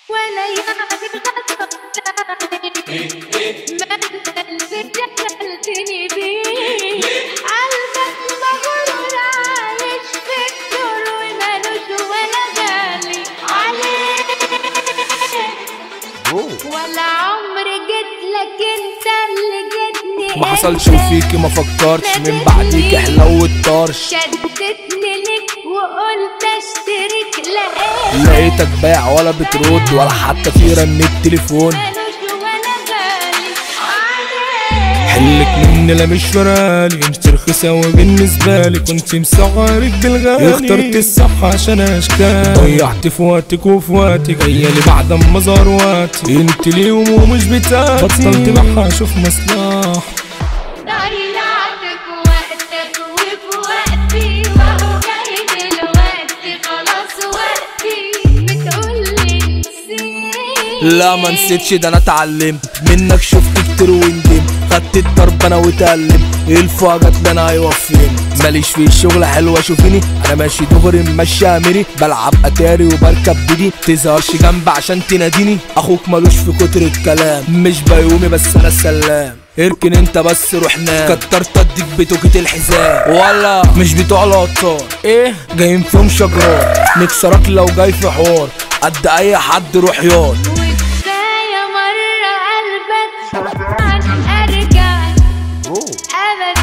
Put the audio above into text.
ولا يعني ما جلدني بيه قلبك مغرور عايش في الدور ومالوش ولا غالي عليك ولا عمري جيت لك انت اللي جيتني ما حصلش انت. فيكي ما فكرتش من بعديك حلو الطرش شدتني لك وقلت اشترك لقيت لقيتك بايع ولا بترد ولا حتى في رن التليفون مالوش ولا غالي عليك حلك مني لا مش فرالي انت رخيصة وبالنسبة لي كنت مسعرك بالغالي اخترت الصح عشان اشكال ضيعت في وقتك وفي وقتك جاية لي بعد ما زار وقتي انت اليوم ومش بتاعتي بطلت بحا اشوف مصلحة ضيعتك وقتك وفي وقتي وهو جاي دلوقتي خلاص وقتي بتقولي نسيت لا ما نسيتش ده انا اتعلمت منك شفت كتير وندمت خدت الضرب انا واتألم الفا جت لي انا هيوفيني ماليش في الشغل حلوة شوفيني انا ماشي دغري ماشي امري بلعب اتاري وبركب بدي تظهرش جنب عشان تناديني اخوك ملوش في كتر الكلام مش بيومي بس انا السلام اركن انت بس روح نام كترت اديك بتوكة الحزام ولا مش بتوع الابطال ايه جايين فيهم شجرات نكسرك لو جاي في حوار قد اي حد روح ياض وكفاية مرة قلبك عن ارجع ابدا